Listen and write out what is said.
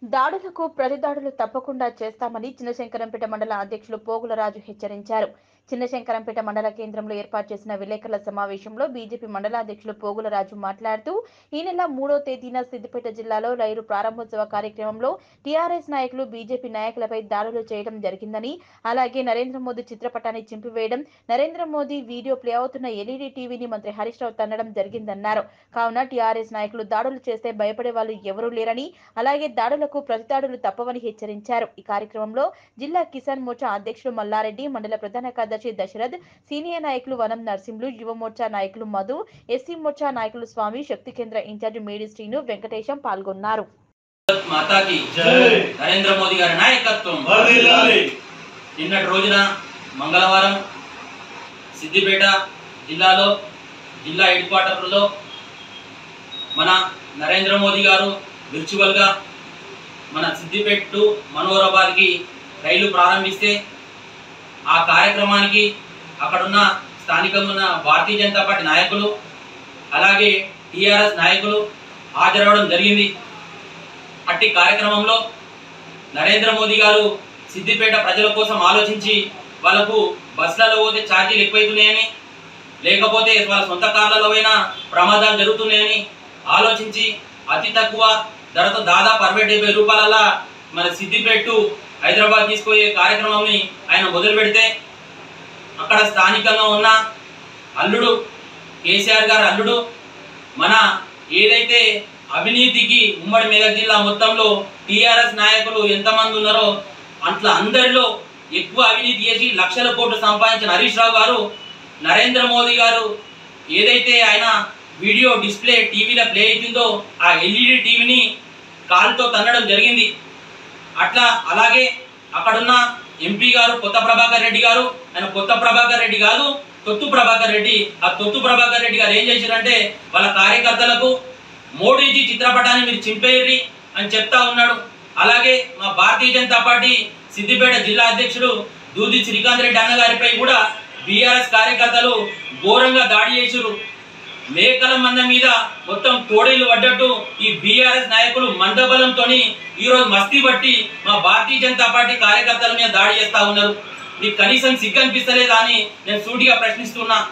దాడులకు ప్రతిదాడులు తప్పకుండా చేస్తామని చిన్నశంకరంపేట మండల అధ్యక్షులు పోగులరాజు హెచ్చరించారు చిన్నశంకరంపేట మండల కేంద్రంలో ఏర్పాటు చేసిన విలేకరుల సమావేశంలో బీజేపీ మండల అధ్యక్షులు పోగులరాజు మాట్లాడుతూ ఈ నెల మూడో తేదీన సిద్దిపేట జిల్లాలో రైలు ప్రారంభోత్సవ కార్యక్రమంలో టీఆర్ఎస్ నాయకులు బీజేపీ నాయకులపై దాడులు చేయడం జరిగిందని అలాగే నరేంద్ర మోదీ చిత్రపటాన్ని చింపివేయడం నరేంద్ర మోదీ వీడియో ప్లే అవుతున్న ఎల్ఈడీ టీవీని మంత్రి హరీష్ రావు తన్నడం జరిగిందన్నారు కావున టీఆర్ఎస్ నాయకులు దాడులు చేస్తే భయపడే వాళ్ళు ఎవరూ లేరని అలాగే దాడులకు ప్రతిదాడులు తప్పవని హెచ్చరించారు ఈ కార్యక్రమంలో జిల్లా కిసాన్ మోర్చా అధ్యక్షులు మల్లారెడ్డి మండల ప్రధాన కార్యదర్శి దశరథ్ సీనియర్ నాయకులు వనం నర్సింహులు యువ మోర్చా నాయకులు మధు ఎస్సీ మోర్చా నాయకులు స్వామి శక్తి కేంద్ర ఇన్ఛార్జి మేడి శ్రీను వెంకటేశం పాల్గొన్నారు మాతాకి జై నరేంద్ర మోదీ గారి నాయకత్వం వర్ధిల్లాలి నిన్నటి రోజున మంగళవారం సిద్దిపేట జిల్లాలో జిల్లా హెడ్ క్వార్టర్లో మన నరేంద్ర మోదీ గారు విర్చువల్గా మన సిద్దిపేట టు మనోహరాబాద్కి రైలు ప్రారంభిస్తే ఆ కార్యక్రమానికి అక్కడున్న స్థానికంగా ఉన్న భారతీయ జనతా పార్టీ నాయకులు అలాగే టీఆర్ఎస్ నాయకులు హాజరవడం జరిగింది అట్టి కార్యక్రమంలో నరేంద్ర మోదీ గారు సిద్దిపేట ప్రజల కోసం ఆలోచించి వాళ్ళకు బస్సులలో పోతే ఛార్జీలు ఎక్కువైతున్నాయని లేకపోతే వాళ్ళ సొంత కార్లలో అయినా ప్రమాదాలు జరుగుతున్నాయని ఆలోచించి అతి తక్కువ ధరతో దాదాపు అరవై డెబ్బై రూపాయల మన సిద్దిపేట టు హైదరాబాద్ తీసుకుపోయే కార్యక్రమంని ఆయన మొదలు పెడితే అక్కడ స్థానికంగా ఉన్న అల్లుడు కేసీఆర్ గారు అల్లుడు మన ఏదైతే అవినీతికి ఉమ్మడి మెదక్ జిల్లా మొత్తంలో టీఆర్ఎస్ నాయకులు ఎంతమంది ఉన్నారో అట్లా అందరిలో ఎక్కువ అవినీతి చేసి లక్షల కోట్లు సంపాదించిన హరీష్ రావు గారు నరేంద్ర మోదీ గారు ఏదైతే ఆయన వీడియో డిస్ప్లే టీవీలో ప్లే అవుతుందో ఆ ఎల్ఈడి టీవీని కాలుతో తన్నడం జరిగింది అట్లా అలాగే అక్కడున్న ఎంపీ గారు కొత్త ప్రభాకర్ రెడ్డి గారు ఆయన కొత్త ప్రభాకర్ రెడ్డి కాదు తొత్తు ప్రభాకర్ రెడ్డి ఆ తొత్తు ప్రభాకర్ రెడ్డి గారు ఏం చేశారంటే వాళ్ళ కార్యకర్తలకు మోడీజీ చిత్రపటాన్ని మీరు చింపేయండి అని చెప్తా ఉన్నాడు అలాగే మా భారతీయ జనతా పార్టీ సిద్దిపేట జిల్లా అధ్యక్షుడు దూది శ్రీకాంత్ రెడ్డి అన్నగారిపై కూడా బీఆర్ఎస్ కార్యకర్తలు ఘోరంగా దాడి చేశారు మేకల మంద మీద మొత్తం తోడేళ్లు పడ్డట్టు ఈ బీఆర్ఎస్ నాయకులు మందబలంతో ఈ రోజు మస్తీ బట్టి మా భారతీయ జనతా పార్టీ కార్యకర్తల మీద దాడి చేస్తా ఉన్నారు మీకు కనీసం సిగ్గు అనిపిస్తలేదా అని నేను సూటిగా ప్రశ్నిస్తున్నా